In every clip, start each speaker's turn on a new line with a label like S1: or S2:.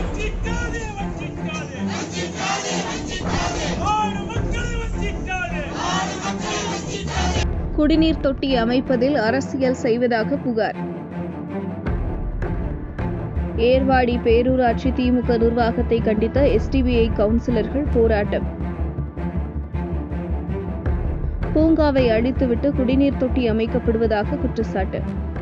S1: வஞ்சிக்காதே வஞ்சிக்காதே ஆடு மக்களை வஞ்சிக்காதே
S2: குடிநீர் தொட்டி அமைப்பதில் அரசியல் செய்வதாக புகார் ஏர்வாடி பேரூராட்சி திமுக நிர்வாகத்தை கண்டித்த எஸ்டிபிஐ கவுன்சிலர்கள் போராட்டம் பூங்காவை அழித்துவிட்டு குடிநீர் தொட்டி அமைக்கப்படுவதாக குற்றச்சாட்டு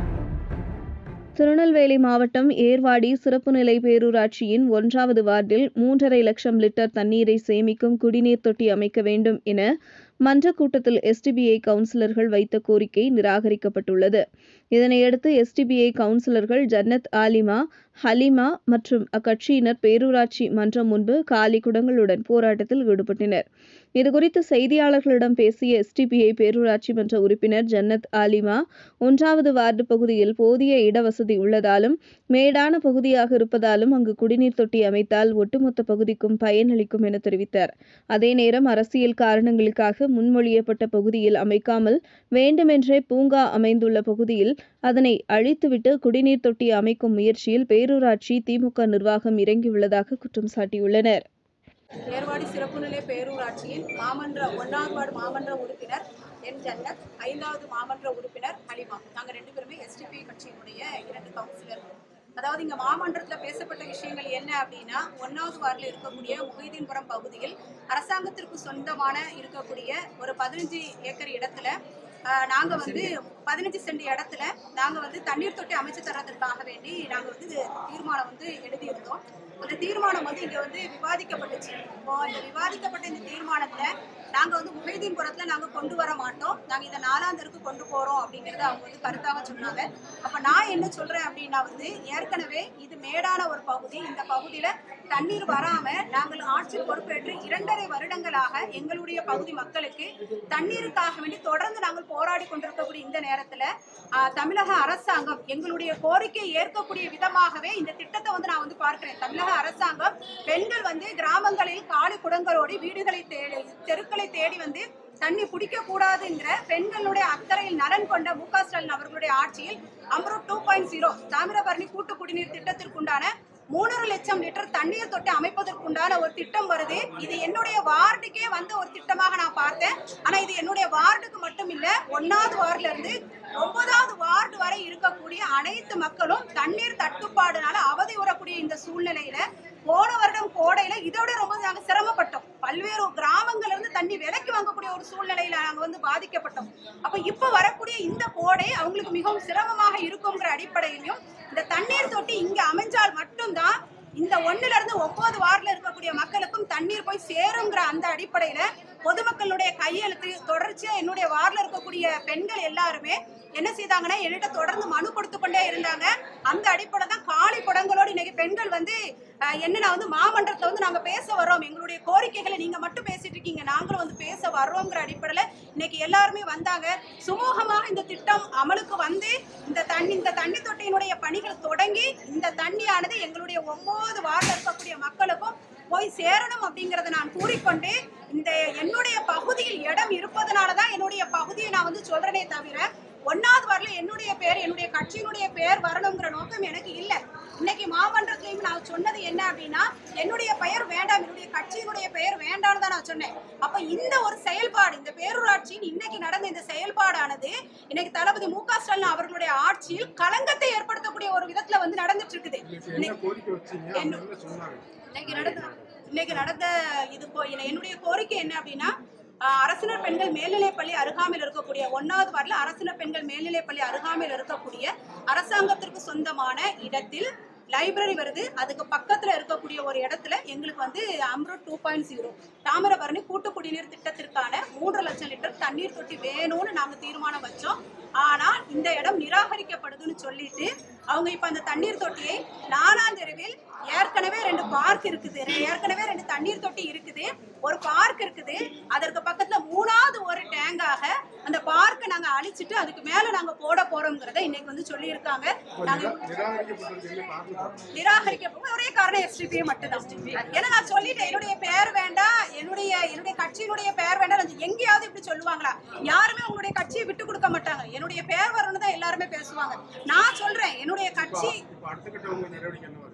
S2: திருநெல்வேலி மாவட்டம் ஏர்வாடி சிறப்பு நிலை பேரூராட்சியின் ஒன்றாவது வார்டில் மூன்றரை லட்சம் லிட்டர் தண்ணீரை சேமிக்கும் குடிநீர் தொட்டி அமைக்க வேண்டும் என மன்ற கூட்டத்தில் எஸ்டிபிஐ கவுன்சிலர்கள் வைத்த கோரிக்கை நிராகரிக்கப்பட்டுள்ளது இதனையடுத்து எஸ்டிபிஐ கவுன்சிலர்கள் ஜன்னத் ஆலிமா ஹலிமா மற்றும் அக்கட்சியினர் பேரூராட்சி மன்றம் முன்பு காலி குடங்களுடன் போராட்டத்தில் ஈடுபட்டனர் இதுகுறித்து செய்தியாளர்களிடம் பேசிய எஸ்டிபிஐ பேரூராட்சி மன்ற உறுப்பினர் ஜன்னத் ஆலிமா ஒன்றாவது வார்டு பகுதியில் போதிய இடவசதி உள்ளதாலும் மேடான பகுதியாக இருப்பதாலும் அங்கு குடிநீர் தொட்டி அமைத்தால் ஒட்டுமொத்த பகுதிக்கும் பயனளிக்கும் என தெரிவித்தார் அதே நேரம் அரசியல் காரணங்களுக்காக முன்மொழியப்பட்ட பகுதியில் அமைக்காமல் வேண்டுமென்றே பூங்கா அமைந்துள்ள பகுதியில் அதனை அழித்துவிட்டு குடிநீர் தொட்டி அமைக்கும் முயற்சியில் பேரூராட்சி திமுக நிர்வாகம் இறங்கியுள்ளதாக குற்றம் சாட்டியுள்ளனர்
S3: ஏர்வாடி சிறப்பு நிலை பேரூராட்சியின் மாமன்ற ஒன்றாவது வார்டு மாமன்ற உறுப்பினர் என் ஜன்னத் ஐந்தாவது மாமன்ற உறுப்பினர் ஹலிமா நாங்கள் ரெண்டு பேருமே எஸ்டிபி கட்சியினுடைய இரண்டு கவுன்சிலர்கள் அதாவது இங்கே மாமன்றத்தில் பேசப்பட்ட விஷயங்கள் என்ன அப்படின்னா ஒன்றாவது வார்டில் இருக்கக்கூடிய முகைதீன்புரம் பகுதியில் அரசாங்கத்திற்கு சொந்தமான இருக்கக்கூடிய ஒரு பதினஞ்சு ஏக்கர் இடத்துல நாங்கள் வந்து பதினஞ்சு சென்ட் இடத்துல நாங்கள் வந்து தண்ணீர் தொட்டி அமைச்சு தர்றதற்காக வேண்டி நாங்கள் வந்து இது தீர்மானம் வந்து எழுதியிருந்தோம் அந்த தீர்மானம் வந்து இங்கே வந்து விவாதிக்கப்பட்டுச்சு இப்போ இந்த விவாதிக்கப்பட்ட இந்த தீர்மானத்தில் நாங்கள் வந்து முகைதீன்புரத்தில் நாங்கள் கொண்டு வர மாட்டோம் நாங்கள் இதை நாலாந்தருக்கு கொண்டு போகிறோம் அப்படிங்கிறத அவங்க வந்து கருத்தாக சொன்னாங்க அப்போ நான் என்ன சொல்கிறேன் அப்படின்னா வந்து ஏற்கனவே இது மேடான ஒரு பகுதி இந்த பகுதியில் தண்ணீர் வராமல் நாங்கள் ஆட்சி பொறுப்பேற்று இரண்டரை வருடங்களாக எங்களுடைய பகுதி மக்களுக்கு தண்ணீருக்காக வேண்டி தொடர்ந்து நாங்கள் போராடி கொண்டிருக்கக்கூடிய இந்த நேரத்தில் தமிழக அரசாங்கம் எங்களுடைய கோரிக்கை ஏற்கக்கூடிய விதமாகவே இந்த திட்டத்தை வந்து நான் வந்து பார்க்கிறேன் தமிழக அரசாங்கம் பெண்கள் வந்து கிராமங்களில் காலி குடங்களோடு வீடுகளை தேடி தெருக்களை தேடி வந்து தண்ணி பிடிக்க கூடாதுங்கிற பெண்களுடைய அக்கறையில் நலன் கொண்ட மு க ஸ்டாலின் அவர்களுடைய ஆட்சியில் AMRUT two point zero Thamirabarani கூட்டு குடிநீர் திட்டத்திற்குண்டான மூணரை லட்சம் லிட்டர் தண்ணீர் தொட்டி அமைப்பதற்குண்டான ஒரு திட்டம் வருது இது என்னுடைய வார்டுக்கே வந்து ஒரு திட்டமாக நான் பார்த்தேன் ஆனா இது என்னுடைய வார்டுக்கு மட்டும் இல்ல ஒன்னாவது வார்டுல இருந்து ஒன்பதாவது வார்டு வரை இருக்கக்கூடிய அனைத்து மக்களும் தண்ணீர் தட்டுப்பாடுனால அவதி உறக்கூடிய இந்த சூழ்நிலையில போன வருடம் கோடையில இதோட ரொம்ப நாங்க சிரமப்பட்டோம் பல்வேறு கிராமங்கள்ல இருந்து தண்ணி விலைக்கு வாங்கக்கூடிய ஒரு சூழ்நிலையில நாங்க வந்து பாதிக்கப்பட்டோம் அப்ப இப்ப வரக்கூடிய இந்த கோடை அவங்களுக்கு மிகவும் சிரமமாக இருக்குங்கிற அடிப்படையிலும் இந்த தண்ணீர் தொட்டி இங்க அமைஞ்சால் மட்டும்தான் இந்த ஒண்ணுல இருந்து ஒன்பது வார்டுல இருக்கக்கூடிய மக்களுக்கும் தண்ணீர் போய் சேருங்கிற அந்த அடிப்படையில பொதுமக்களுடைய கையெழுத்து தொடர்ச்சியா என்னுடைய வார்டுல இருக்கக்கூடிய பெண்கள் எல்லாருமே என்ன செய்தாங்கன்னா என்கிட்ட தொடர்ந்து மனு கொடுத்து கொண்டே இருந்தாங்க அந்த அடிப்படை தான் காலி குடங்களோடு இன்னைக்கு பெண்கள் வந்து அஹ், என்னன்னா வந்து மாமன்றத்துல வந்து நாங்க பேச வர்றோம் எங்களுடைய கோரிக்கைகளை நீங்க மட்டும் பேசிட்டு இருக்கீங்க நாங்களும் வந்து பேச வர்றோங்கிற அடிப்படையில இன்னைக்கு எல்லாருமே வந்தாங்க சுமூகமாக இந்த திட்டம் அமலுக்கு வந்து இந்த தண்ணி இந்த தண்ணி தொட்டியினுடைய பணிகள் தொடங்கி இந்த தண்ணியானது எங்களுடைய ஒன்பது வார்டில் இருக்கக்கூடிய மக்களுக்கும் போய் சேரணும் அப்படிங்கறத நான் கூறிக்கொண்டு இந்த என்னுடைய பகுதியில் இடம் இருப்பதனால தான் என்னுடைய பகுதியை நான் வந்து சொல்றேனே தவிர ஒன்னாவது வரல என்னுடைய பேர் என்னுடைய கட்சியினுடைய பேர் வரணுங்கிற நோக்கம் எனக்கு இல்லை இன்னைக்கு மாமன்றத்திலையும் நான் சொன்னது என்ன அப்படின்னா என்னுடைய பெயர் வேண்டாம் என்னுடைய கட்சியினுடைய பெயர் வேண்டாம்னு தான் நான் சொன்னேன் அப்ப இந்த ஒரு செயல்பாடு இந்த பேரூராட்சியின் இன்னைக்கு நடந்த இந்த செயல்பாடானது இன்னைக்கு தளபதி மு க ஸ்டாலின் அவர்களுடைய ஆட்சியில் களங்கத்தை ஏற்படுத்தக்கூடிய ஒரு விதத்துல வந்து நடந்துட்டு இருக்குது
S4: என்ன கோரிக்கை வச்சீங்க அவங்க என்ன சொன்னாங்க
S3: இன்னைக்கு நடந்த இன்னைக்கு நடந்த இது போ- என்ன- என்னுடைய கோரிக்கை என்ன அப்படின்னா ஆஹ், அரசினர் பெண்கள் மேல்நிலைப்பள்ளி அருகாமையில் இருக்கக்கூடிய ஒன்னாவது வார்டில் அரசினர் பெண்கள் மேல்நிலைப்பள்ளி அருகாமையில் இருக்கக்கூடிய அரசாங்கத்திற்கு சொந்தமான இடத்தில் லைப்ரரி வருது அதுக்கு பக்கத்துல இருக்கக்கூடிய ஒரு இடத்துல எங்களுக்கு வந்து AMRUT two point zero Thamirabarani கூட்டு குடிநீர் திட்டத்திற்கான மூன்று லட்சம் லிட்டர் தண்ணீர் தொட்டி வேணும்னு நாங்க தீர்மானம் வச்சோம் ஆனா இந்த இடம் நிராகரிக்கப்படுதுன்னு சொல்லிட்டு அவங்க இப்ப அந்த தண்ணீர் தொட்டியை நாலாம் தெருவில் ஏற்கனவே ரெண்டு பார்க் இருக்குது ரெ- ஏற்கனவே ரெண்டு தண்ணீர் தொட்டி இருக்குது ஒரு பார்க் இருக்குது அதற்கு பக்கத்துல மூணாவது ஒரு டேங்காக அந்த பார்க்கை நாங்க அழிச்சிட்டு அதுக்கு மேல நாங்க போட போறோம்ங்கிறத இன்னைக்கு வந்து சொல்லியிருக்காங்க நாங்க
S4: நிராகரிக்கப்பட்டதுக்கு என்ன காரணம்
S3: நிராகரிக்க ஒரே காரணம் எஸ்டிபி மட்டும்தான் ஏன்னா நான் சொல்லிட்டேன் என்னுடைய பேர் வேண்டாம் என்னுடைய என்னுடைய கட்சியினுடைய பேர் வேண்டாம் அது எங்கேயாவது இப்படி சொல்லுவாங்களா யாருமே உங்களுடைய கட்சியை விட்டு கொடுக்க மாட்டாங்க என்னுடைய பேர் வரணும் தான் எல்லாருமே பேசுவாங்க நான் சொல்றேன் என்னுடைய கட்சி
S4: இப்ப அடுத்த கட்ட உங்க நடவடிக்கை என்ன வருது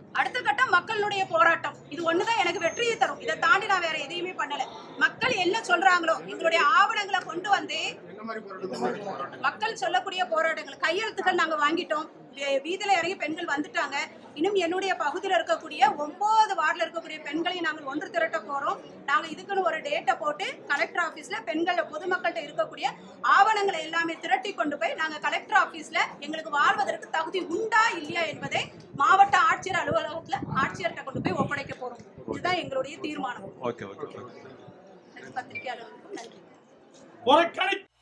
S3: அடுத்த கட்டம் மக்களுடைய போராட்டம் இது ஒண்ணுதான் எனக்கு வெற்றியை தரும் இதை தாண்டி நான் வேற எதையுமே பண்ணல மக்கள் என்ன சொல்றாங்களோ எங்களுடைய ஆவணங்களை கொண்டு வந்து
S4: என்ன மாதிரி போராட்டம் போராட்டம்
S3: மக்கள் சொல்லக்கூடிய போராட்டங்கள் கையெழுத்துக்கள் நாங்க வாங்கிட்டோம் வீ- வீதியில இறங்கி பெண்கள் வந்துட்டாங்க இன்னும் என்னுடைய பகுதியில் இருக்கக்கூடிய ஒன்பது வார்டில் இருக்கக்கூடிய பெண்களை நாங்கள் ஒன்று திரட்ட போறோம் நாங்க இதுக்குன்னு ஒரு டேட்டை போட்டு கலெக்டர் ஆபீஸ்ல பெண்கள் பொதுமக்கள்கிட்ட இருக்கக்கூடிய ஆவணங்களை எல்லாமே திரட்டி கொண்டு போய் நாங்க கலெக்டர் ஆபீஸ்ல எங்களுக்கு வாழ்வதற்கு தகுதி உண்டா இல்லையா என்பதை மாவட்ட ஆட்சியர் அலுவலகத்துல ஆட்சியர்கிட்ட கொண்டு போய் ஒப்படைக்க போறோம் இதுதான் எங்களுடைய தீர்மானம்
S5: ஓகே ஓகே ஓகே
S3: பத்திரிகையாளர்களுக்கும் நன்றி
S1: புறக்கணி